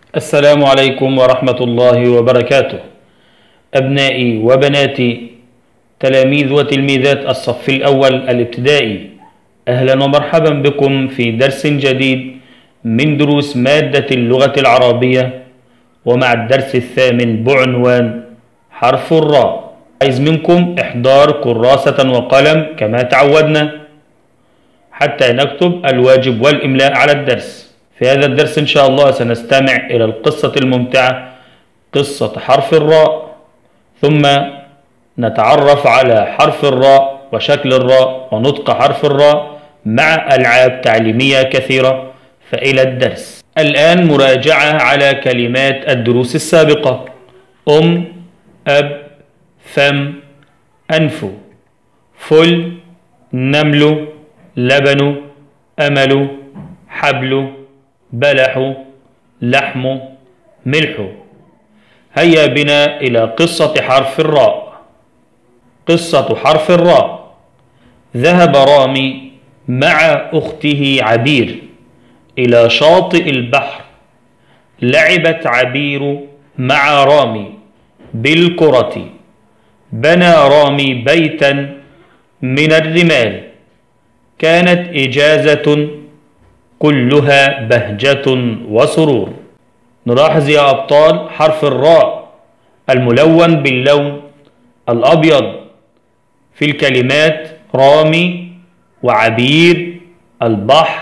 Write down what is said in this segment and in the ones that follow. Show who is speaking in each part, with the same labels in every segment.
Speaker 1: السلام عليكم ورحمة الله وبركاته أبنائي وبناتي تلاميذ وتلميذات الصف الأول الابتدائي أهلا ومرحبا بكم في درس جديد من دروس مادة اللغة العربية ومع الدرس الثامن بعنوان حرف الراء عايز منكم إحضار كراسة وقلم كما تعودنا حتى نكتب الواجب والإملاء على الدرس في هذا الدرس إن شاء الله سنستمع إلى القصة الممتعة قصة حرف الراء ثم نتعرف على حرف الراء وشكل الراء ونطق حرف الراء مع ألعاب تعليمية كثيرة فإلى الدرس الآن مراجعة على كلمات الدروس السابقة أم أب فم أنف فل نمل لبن أمل حبل بلح لحم ملح هيا بنا إلى قصة حرف الراء قصة حرف الراء ذهب رامي مع أخته عبير إلى شاطئ البحر لعبت عبير مع رامي بالكرة بنى رامي بيتا من الرمال كانت إجازة كلها بهجة وسرور نلاحظ يا أبطال حرف الراء الملون باللون الأبيض في الكلمات رامي وعبير البحر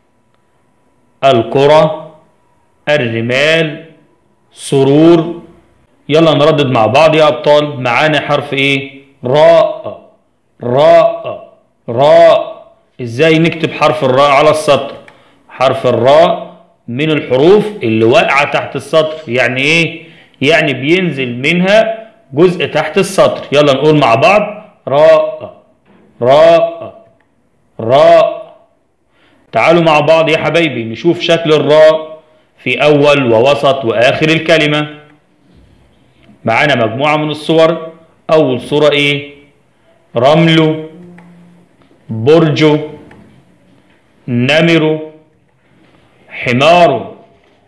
Speaker 1: الكرة الرمال سرور يلا نردد مع بعض يا أبطال معانا حرف إيه راء راء راء إزاي نكتب حرف الراء على السطر حرف الراء من الحروف اللي واقعة تحت السطر يعني إيه يعني بينزل منها جزء تحت السطر يلا نقول مع بعض راء راء راء تعالوا مع بعض يا حبايبي نشوف شكل الراء في أول ووسط وآخر الكلمة معانا مجموعة من الصور أول صورة إيه رمل برج نمر حمار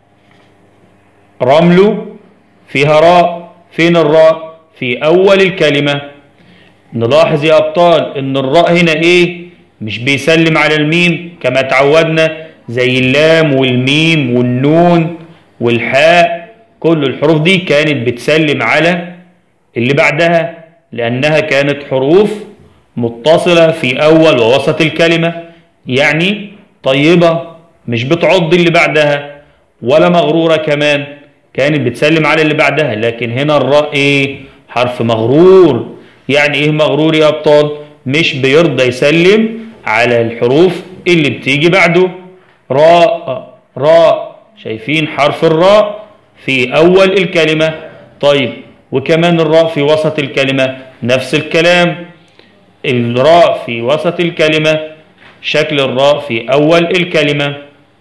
Speaker 1: رمل فيها راء فين الراء في أول الكلمة نلاحظ يا أبطال إن الراء هنا إيه مش بيسلم على الميم كما تعودنا زي اللام والميم والنون والحاء كل الحروف دي كانت بتسلم على اللي بعدها لأنها كانت حروف متصلة في أول ووسط الكلمة يعني طيبة مش بتعض اللي بعدها ولا مغرورة كمان كانت بتسلم على اللي بعدها لكن هنا الراء ايه حرف مغرور يعني ايه مغرور يا ابطال مش بيرضى يسلم على الحروف اللي بتيجي بعده راء راء شايفين حرف الراء في اول الكلمة طيب وكمان الراء في وسط الكلمة نفس الكلام الراء في وسط الكلمة شكل الراء في أول الكلمة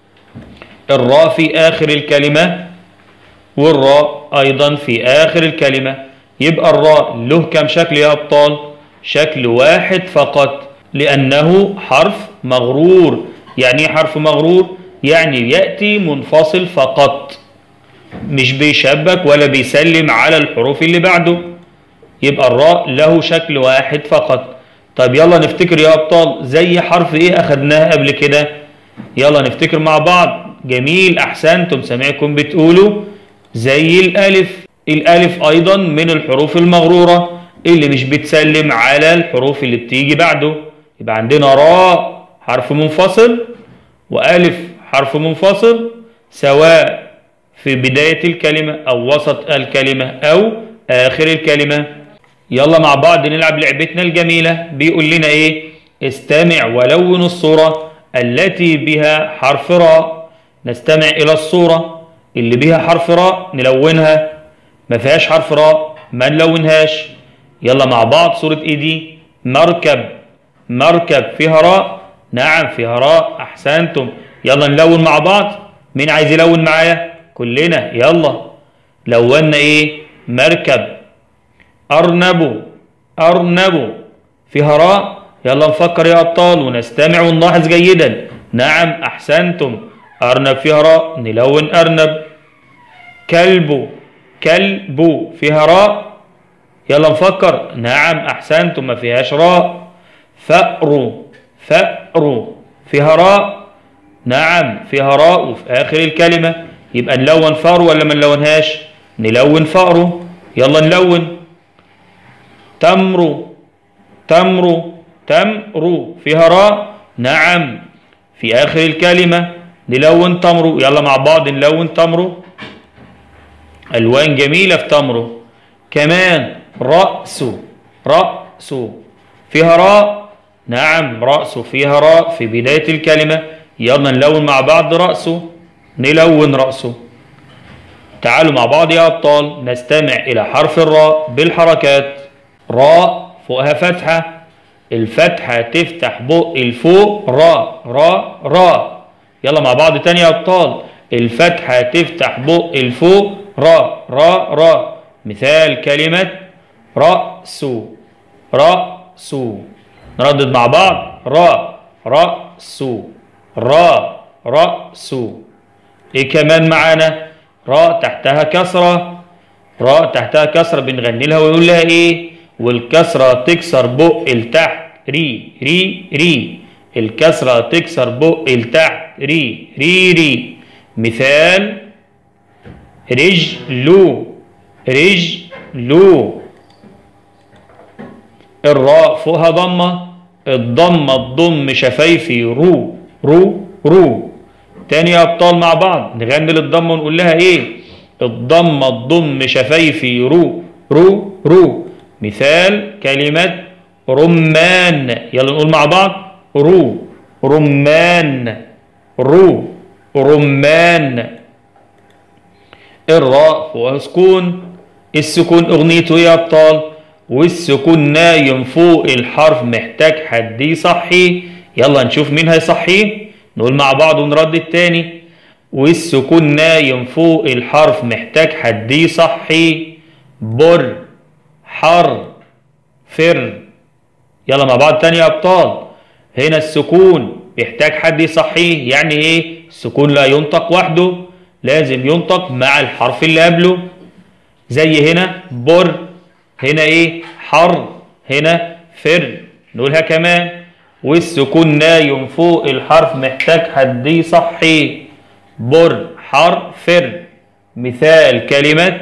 Speaker 1: الراء في آخر الكلمة والراء أيضا في آخر الكلمة يبقى الراء له كم شكل يا أبطال شكل واحد فقط لأنه حرف مغرور يعني ايه حرف مغرور يعني يأتي منفصل فقط مش بيشبك ولا بيسلم على الحروف اللي بعده يبقى الراء له شكل واحد فقط طيب يلا نفتكر يا أبطال زي حرف إيه أخدناه قبل كده يلا نفتكر مع بعض جميل أحسنتم سامعكم بتقولوا زي الألف الألف أيضا من الحروف المغرورة اللي مش بتسلم على الحروف اللي بتيجي بعده يبقى عندنا راء حرف منفصل وألف حرف منفصل سواء في بداية الكلمة أو وسط الكلمة أو آخر الكلمة يلا مع بعض نلعب لعبتنا الجميلة بيقول لنا ايه استمع ولون الصورة التي بها حرف راء نستمع الى الصورة اللي بها حرف راء نلونها ما فيهاش حرف راء ما نلونهاش يلا مع بعض صورة ايه دي مركب مركب فيها راء نعم فيها راء احسنتم يلا نلون مع بعض مين عايز يلون معايا كلنا يلا لونا ايه مركب أرنب أرنب فيها راء يلا نفكر يا أبطال ونستمع ونلاحظ جيدا نعم أحسنتم أرنب فيها راء نلون أرنب كلب كلب فيها راء يلا نفكر نعم أحسنتم ما فيهاش راء فأر فأر فيها راء نعم فيها راء وفي آخر الكلمة يبقى نلون فأر ولا ما نلونهاش نلون فأر يلا نلون تمر تمر تمر فيها راء نعم في آخر الكلمة نلون تمر يلا مع بعض نلون تمر ألوان جميلة في تمر كمان رأس رأس فيها راء نعم رأس فيها راء في بداية الكلمة يلا نلون مع بعض رأسه نلون رأسه تعالوا مع بعض يا أبطال نستمع إلى حرف الراء بالحركات راء فوقها فتحة الفتحة تفتح بق الفوق راء راء راء يلا مع بعض تاني يا أبطال الفتحة تفتح بق الفوق راء راء راء مثال كلمة رأس رأس نردد مع بعض راء رأس راء رأس ايه كمان معانا راء تحتها كسرة راء تحتها كسرة بنغني لها ويقول لها ايه والكسرة تكسر بق لتحت ري ري ري الكسرة تكسر بق لتحت ري ري ري مثال رجلو رجلو الراء فوقها ضمة الضمة تضم شفايفي رو رو رو تاني يا أبطال مع بعض نغني للضمة ونقول لها إيه الضمة تضم شفايفي رو رو رو مثال كلمة رمان يلا نقول مع بعض رو رمان رو رمان الراء فوقها سكون السكون اغنيته يا ابطال والسكون نايم فوق الحرف محتاج حد يصحيه يلا نشوف مين هيصحيه نقول مع بعض ونردد تاني والسكون نايم فوق الحرف محتاج حد يصحيه بر حر فر يلا مع بعض تاني يا ابطال هنا السكون بيحتاج حد يصحيه يعني ايه السكون لا ينطق وحده لازم ينطق مع الحرف اللي قبله زي هنا بر هنا ايه حر هنا فر نقولها كمان والسكون نايم فوق الحرف محتاج حد يصحيه بر حر فر مثال كلمة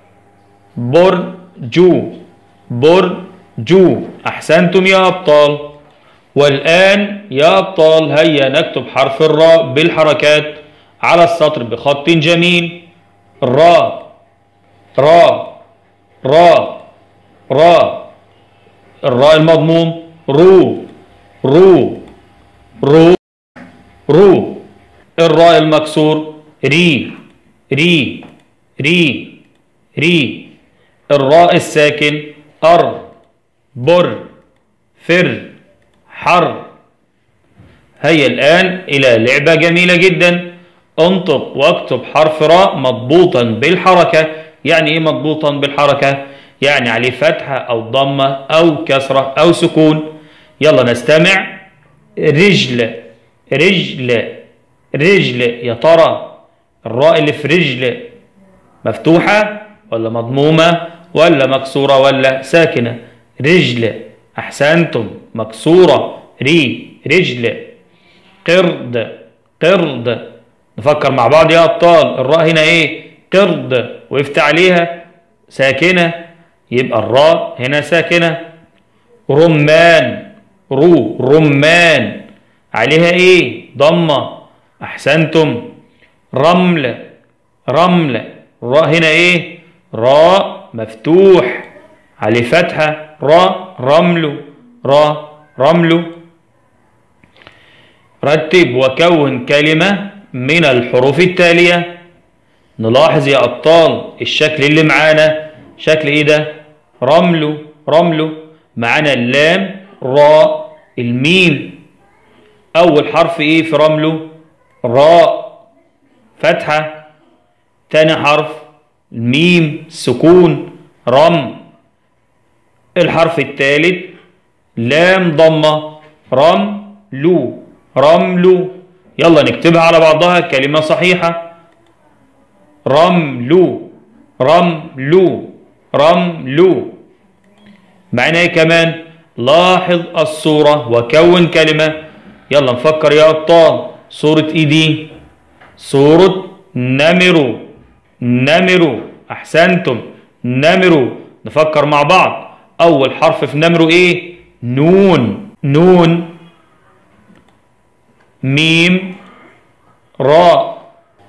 Speaker 1: برجو برجو أحسنتم يا أبطال والآن يا أبطال هيا نكتب حرف الراء بالحركات على السطر بخط جميل را را را را الراء المضموم رو رو رو رو الراء المكسور ري ري ري ري الراء الساكن أر بر فر حر هيا الآن إلى لعبة جميلة جدا انطق واكتب حرف راء مضبوطا بالحركة يعني ايه مضبوطا بالحركة يعني عليه فتحة أو ضمة أو كسرة أو سكون يلا نستمع رجل رجل رجل يا ترى الراء اللي في رجل مفتوحة ولا مضمومة ولا مكسورة ولا ساكنة رجل أحسنتم مكسورة ري رجل قرد قرد نفكر مع بعض يا أبطال الراء هنا إيه قرد وقفت عليها ساكنة يبقى الراء هنا ساكنة رمان رو رمان عليها إيه ضمة أحسنتم رمل رمل الراء هنا إيه راء مفتوح عليه فتحة راء رمل راء رمل رتب وكون كلمة من الحروف التالية نلاحظ يا أبطال الشكل اللي معانا شكل إيه ده رمل رمل معانا اللام راء الميم أول حرف إيه في رمله راء فتحة تاني حرف الميم سكون رم الحرف الثالث لام ضمة رملو رملو يلا نكتبها على بعضها كلمة صحيحة رمل رمل رمل معنى ايه كمان لاحظ الصورة وكون كلمة يلا نفكر يا أبطال صورة ايه دي صورة نمر نمر أحسنتم نمر نفكر مع بعض أول حرف في نمر ايه نون نون ميم راء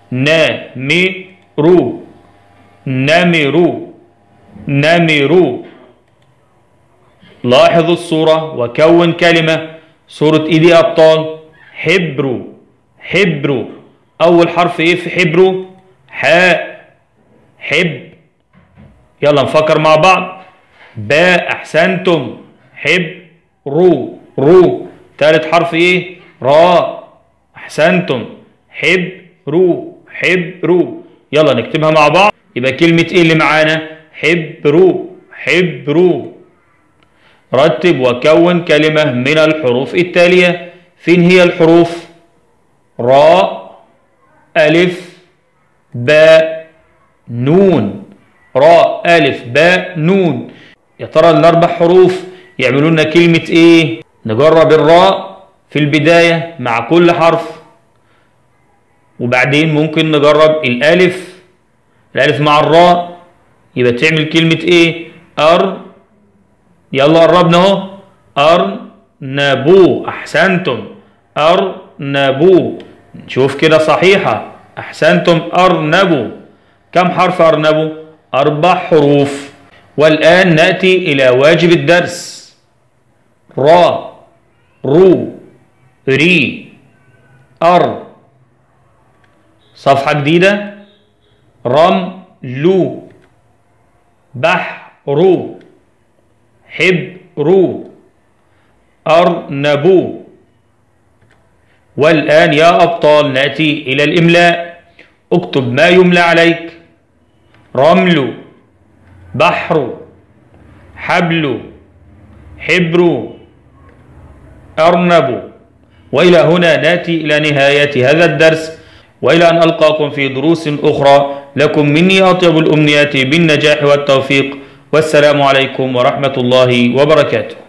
Speaker 1: نمر نمر نمر لاحظ الصورة وكون كلمة صورة ايدي أبطال حبر حبر أول حرف ايه في حبر حاء حب يلا نفكر مع بعض باء أحسنتم حب رو رو تالت حرف ايه راء أحسنتم حب رو حب رو يلا نكتبها مع بعض يبقى كلمة ايه اللي معانا حبر حبر رتب وكون كلمة من الحروف التالية فين هي الحروف راء ألف باء نون راء ألف باء نون يا ترى الأربع حروف يعملوا لنا كلمة إيه نجرب الراء في البداية مع كل حرف وبعدين ممكن نجرب الألف الألف مع الراء يبقى تعمل كلمة إيه أر يلا قربنا اهو أرنبو أحسنتم أرنبو نشوف كده صحيحة أحسنتم أرنبو كم حرف أرنبو أربع حروف والآن نأتي إلى واجب الدرس را رو ري أر صفحة جديدة رم لو بحر حبر أرنب والآن يا أبطال نأتي إلى الإملاء اكتب ما يملى عليك رمل بحر حبل حبر أرنب وإلى هنا ناتي إلى نهاية هذا الدرس وإلى أن ألقاكم في دروس أخرى لكم مني أطيب الأمنيات بالنجاح والتوفيق والسلام عليكم ورحمة الله وبركاته